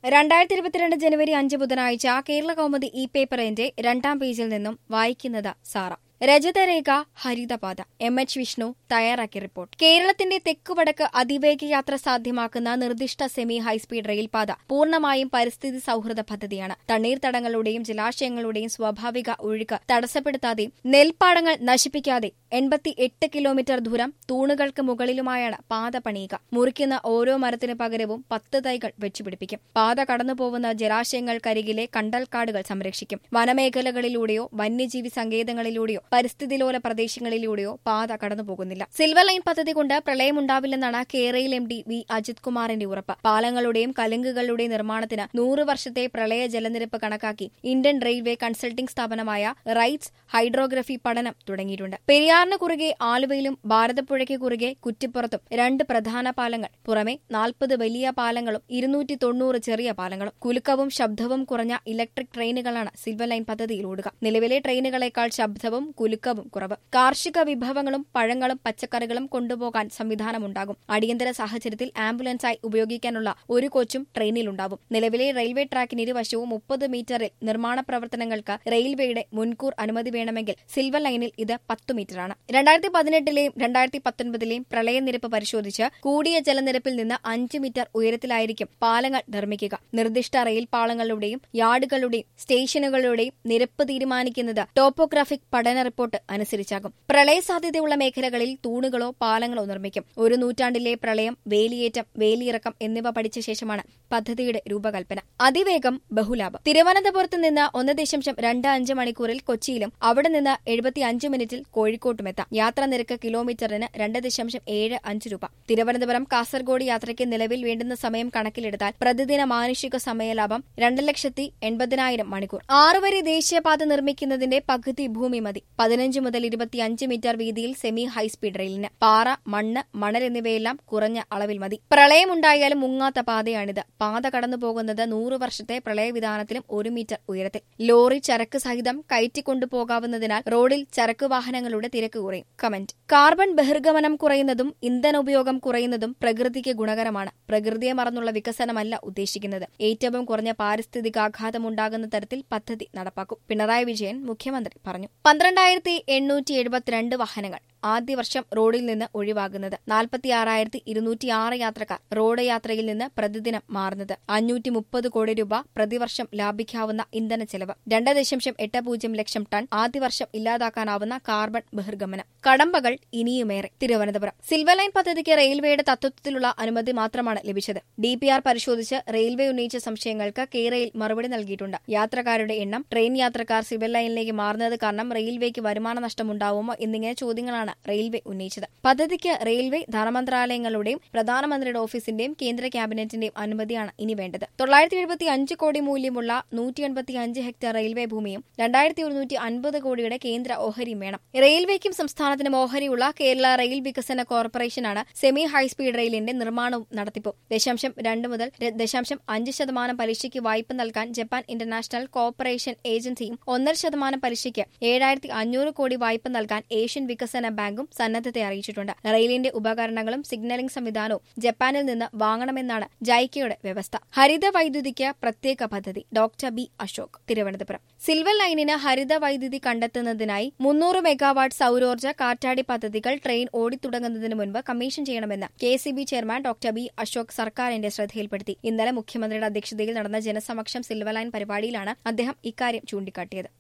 രണ്ടായിരത്തി ഇരുപത്തിരണ്ട് ജനുവരി അഞ്ച് ബുധനാഴ്ച കേരള കൗമുദി ഇ പേപ്പറിന്റെ രണ്ടാം പേജിൽ നിന്നും വായിക്കുന്നത് സാറ രജതരേഖ ഹരിതപാത എം എച്ച് വിഷ്ണു തയ്യാറാക്കിയ റിപ്പോർട്ട് കേരളത്തിന്റെ തെക്കുവടക്ക് അതിവേഗ യാത്ര സാധ്യമാക്കുന്ന നിർദ്ദിഷ്ട സെമി ഹൈസ്പീഡ് റെയിൽപാത പൂർണ്ണമായും പരിസ്ഥിതി സൌഹൃദ പദ്ധതിയാണ് തണ്ണീർത്തടങ്ങളുടെയും ജലാശയങ്ങളുടെയും സ്വാഭാവിക ഒഴുക്ക് തടസ്സപ്പെടുത്താതെയും നെൽപ്പാടങ്ങൾ നശിപ്പിക്കാതെ എൺപത്തി എട്ട് കിലോമീറ്റർ ദൂരം തൂണുകൾക്ക് മുകളിലുമായാണ് പാത പണിയുക മുറിക്കുന്ന ഓരോ മരത്തിനു പകരവും പത്ത് തൈകൾ വെച്ചുപിടിപ്പിക്കും പാത കടന്നുപോകുന്ന ജലാശയങ്ങൾക്കരികിലെ കണ്ടൽക്കാടുകൾ സംരക്ഷിക്കും വനമേഖലകളിലൂടെയോ വന്യജീവി സങ്കേതങ്ങളിലൂടെയോ പരിസ്ഥിതിലോല പ്രദേശങ്ങളിലൂടെയോ പാത കടന്നുപോകുന്നില്ല സിൽവർ ലൈൻ പദ്ധതി കൊണ്ട് പ്രളയമുണ്ടാവില്ലെന്നാണ് കേരയിൽ എം ഡി വി അജിത് കുമാറിന്റെ ഉറപ്പ് പാലങ്ങളുടെയും കലുങ്കുകളുടെയും നിർമ്മാണത്തിന് നൂറ് വർഷത്തെ പ്രളയ ജലനിരപ്പ് കണക്കാക്കി ഇന്ത്യൻ റെയിൽവേ കൺസൾട്ടിംഗ് സ്ഥാപനമായ റൈറ്റ്സ് ഹൈഡ്രോഗ്രഫി പഠനം തുടങ്ങിയിട്ടുണ്ട് പെരിയാറിന് കുറുകെ ആലുവയിലും ഭാരതപ്പുഴയ്ക്ക് കുറുകെ കുറ്റിപ്പുറത്തും രണ്ട് പ്രധാന പാലങ്ങൾ പുറമെ നാൽപ്പത് വലിയ പാലങ്ങളും ഇരുന്നൂറ്റി തൊണ്ണൂറ് ചെറിയ പാലങ്ങളും കുലുക്കവും ശബ്ദവും കുറഞ്ഞ ഇലക്ട്രിക് ട്രെയിനുകളാണ് സിൽവർ ലൈൻ പദ്ധതിയിൽ ഓടുക നിലവിലെ ട്രെയിനുകളെക്കാൾ ശബ്ദവും കുലുക്കവും കുറവ് കാർഷിക വിഭവങ്ങളും പഴങ്ങളും പച്ചക്കറികളും കൊണ്ടുപോകാൻ സംവിധാനമുണ്ടാകും അടിയന്തര സാഹചര്യത്തിൽ ആംബുലൻസായി ഉപയോഗിക്കാനുള്ള ഒരു കോച്ചും ട്രെയിനിലുണ്ടാവും നിലവിലെ റെയിൽവേ ട്രാക്കിന് ഇരുവശവും മുപ്പത് മീറ്ററിൽ നിർമ്മാണ പ്രവർത്തനങ്ങൾക്ക് റെയിൽവേയുടെ മുൻകൂർ അനുമതി വേണമെങ്കിൽ സിൽവർ ലൈനിൽ ഇത് പത്ത് മീറ്ററാണ് രണ്ടായിരത്തി പതിനെട്ടിലെയും രണ്ടായിരത്തി പത്തൊൻപതിലെയും പ്രളയനിരപ്പ് പരിശോധിച്ച് കൂടിയ ജലനിരപ്പിൽ നിന്ന് അഞ്ച് മീറ്റർ ഉയരത്തിലായിരിക്കും പാലങ്ങൾ നിർമ്മിക്കുക നിർദ്ദിഷ്ട റെയിൽ പാളങ്ങളുടെയും യാർഡുകളുടെയും സ്റ്റേഷനുകളുടെയും നിരപ്പ് തീരുമാനിക്കുന്നത് ടോപ്പോഗ്രാഫിക് പഠന റിപ്പോർട്ട് അനുസരിച്ചാകും പ്രളയ സാധ്യതയുള്ള മേഖലകളിൽ തൂണുകളോ പാലങ്ങളോ നിർമ്മിക്കും ഒരു നൂറ്റാണ്ടിലെ പ്രളയം വേലിയേറ്റം വേലിയിറക്കം എന്നിവ പഠിച്ച ശേഷമാണ് പദ്ധതിയുടെ രൂപകൽപ്പന അതിവേഗം ബഹുലാഭം തിരുവനന്തപുരത്ത് നിന്ന് ഒന്ന് ദശാംശം രണ്ട് അഞ്ച് മണിക്കൂറിൽ കൊച്ചിയിലും അവിടെ നിന്ന് എഴുപത്തിയഞ്ച് മിനിറ്റിൽ കോഴിക്കോട്ടുമെത്താം യാത്രാ നിരക്ക് കിലോമീറ്ററിന് രണ്ട് ദശാംശം ഏഴ് അഞ്ച് രൂപ തിരുവനന്തപുരം കാസർഗോഡ് യാത്രയ്ക്ക് നിലവിൽ വേണ്ടുന്ന സമയം കണക്കിലെടുത്താൽ പ്രതിദിന മാനുഷിക സമയലാഭം രണ്ട് ലക്ഷത്തി എൺപതിനായിരം മണിക്കൂർ ആറുവരി ദേശീയപാത നിർമ്മിക്കുന്നതിന്റെ പകുതി ഭൂമി മതി പതിനഞ്ച് മുതൽ ഇരുപത്തിയഞ്ച് മീറ്റർ വീതിയിൽ സെമി ഹൈസ്പീഡ് റെയിലിന് പാറ മണ്ണ് മണൽ എന്നിവയെല്ലാം കുറഞ്ഞ അളവിൽ മതി പ്രളയമുണ്ടായാലും മുങ്ങാത്ത പാതയാണിത് പാത കടന്നു പോകുന്നത് നൂറ് വർഷത്തെ പ്രളയവിധാനത്തിലും ഒരു മീറ്റർ ഉയരത്തിൽ ലോറി ചരക്ക് സഹിതം കയറ്റിക്കൊണ്ടുപോകാവുന്നതിനാൽ റോഡിൽ ചരക്ക് വാഹനങ്ങളുടെ തിരക്ക് കുറയും കമന്റ് കാർബൺ ബഹിർഗമനം കുറയുന്നതും ഇന്ധന ഉപയോഗം കുറയുന്നതും പ്രകൃതിക്ക് ഗുണകരമാണ് പ്രകൃതിയെ മറന്നുള്ള വികസനമല്ല ഉദ്ദേശിക്കുന്നത് ഏറ്റവും കുറഞ്ഞ പാരിസ്ഥിതികാഘാതമുണ്ടാകുന്ന തരത്തിൽ പദ്ധതി നടപ്പാക്കും പിണറായി വിജയൻ മുഖ്യമന്ത്രി പറഞ്ഞു പന്ത്രണ്ടായിരത്തി എണ്ണൂറ്റി എഴുപത്തിരണ്ട് വാഹനങ്ങൾ ആദ്യ വർഷം റോഡിൽ നിന്ന് ഒഴിവാകുന്നത് നാൽപ്പത്തിയാറായിരത്തി ഇരുന്നൂറ്റിയാറ് യാത്രക്കാർ റോഡ് യാത്രയിൽ നിന്ന് പ്രതിദിനം മാറുന്നത് അഞ്ഞൂറ്റി മുപ്പത് കോടി രൂപ പ്രതിവർഷം ലാഭിക്കാവുന്ന ഇന്ധന ചെലവ് രണ്ട് ദശാംശം എട്ട് പൂജ്യം ലക്ഷം ടൺ ആദ്യ വർഷം ഇല്ലാതാക്കാനാവുന്ന കാർബൺ ബഹിർഗമനം കടമ്പകൾ ഇനിയുമേറെ തിരുവനന്തപുരം സിൽവർ ലൈൻ പദ്ധതിക്ക് റെയിൽവേയുടെ തത്വത്തിലുള്ള അനുമതി മാത്രമാണ് ലഭിച്ചത് ഡി പി ആർ പരിശോധിച്ച് റെയിൽവേ ഉന്നയിച്ച സംശയങ്ങൾക്ക് കേരയിൽ മറുപടി നൽകിയിട്ടുണ്ട് യാത്രക്കാരുടെ എണ്ണം ട്രെയിൻ യാത്രക്കാർ സിൽവർ ലൈനിലേക്ക് മാറുന്നത് കാരണം റെയിൽവേക്ക് വരുമാന നഷ്ടമുണ്ടാവുമോ എന്നിങ്ങനെ ചോദ്യങ്ങളാണ് റെയിൽവേ ഉന്നയിച്ചത് പദ്ധതിക്ക് റെയിൽവേ ധനമന്ത്രാലയങ്ങളുടെയും പ്രധാനമന്ത്രിയുടെ ഓഫീസിന്റെയും കേന്ദ്ര ക്യാബിനറ്റിന്റെയും അനുമതിയാണ് ഇനി വേണ്ടത് തൊള്ളായിരത്തി എഴുപത്തി അഞ്ച് കോടി മൂല്യമുള്ള നൂറ്റി എൺപത്തി അഞ്ച് ഹെക്ടർ റെയിൽവേ ഭൂമിയും രണ്ടായിരത്തി ഒരുന്നൂറ്റി അൻപത് കോടിയുടെ കേന്ദ്ര ഓഹരിയും വേണം റെയിൽവേക്കും സംസ്ഥാനത്തിനും ഓഹരിയുള്ള കേരള റെയിൽ വികസന കോർപ്പറേഷനാണ് സെമി ഹൈസ്പീഡ് റെയിലിന്റെ നിർമ്മാണവും നടത്തിപ്പും ദശാംശം രണ്ട് മുതൽ ദശാംശം അഞ്ച് ശതമാനം പലിശയ്ക്ക് വായ്പ നൽകാൻ ജപ്പാൻ ഇന്റർനാഷണൽ കോർപ്പറേഷൻ ഏജൻസിയും ഒന്നര ശതമാനം പലിശയ്ക്ക് ഏഴായിരത്തി അഞ്ഞൂറ് കോടി വായ്പ നൽകാൻ ഏഷ്യൻ വികസന ബാങ്കും സന്നദ്ധത അറിയിച്ചിട്ടുണ്ട് റെയിലിന്റെ ഉപകരണങ്ങളും സിഗ്നലിംഗ് സംവിധാനവും ജപ്പാനിൽ നിന്ന് വാങ്ങണമെന്നാണ് ജൈക്കയുടെ വ്യവസ്ഥ ഹരിത വൈദ്യുതിക്ക് പ്രത്യേക പദ്ധതി doctor B Ashok Thiruvananthapuram silver ലൈനിന് ഹരിത വൈദ്യുതി കണ്ടെത്തുന്നതിനായി മുന്നൂറ് മെഗാവാട്ട് സൌരോർജ്ജ കാറ്റാടി പദ്ധതികൾ ട്രെയിൻ ഓടിത്തുടങ്ങുന്നതിന് മുൻപ് കമ്മീഷൻ ചെയ്യണമെന്ന് K C B chairman doctor B Ashok സർക്കാരിന്റെ ശ്രദ്ധയിൽപ്പെടുത്തി ഇന്നലെ മുഖ്യമന്ത്രിയുടെ അധ്യക്ഷതയിൽ നടന്ന ജനസമക്ഷം സിൽവർ ലൈൻ പരിപാടിയിലാണ് അദ്ദേഹം ഇക്കാര്യം ചൂണ്ടിക്കാട്ടിയത്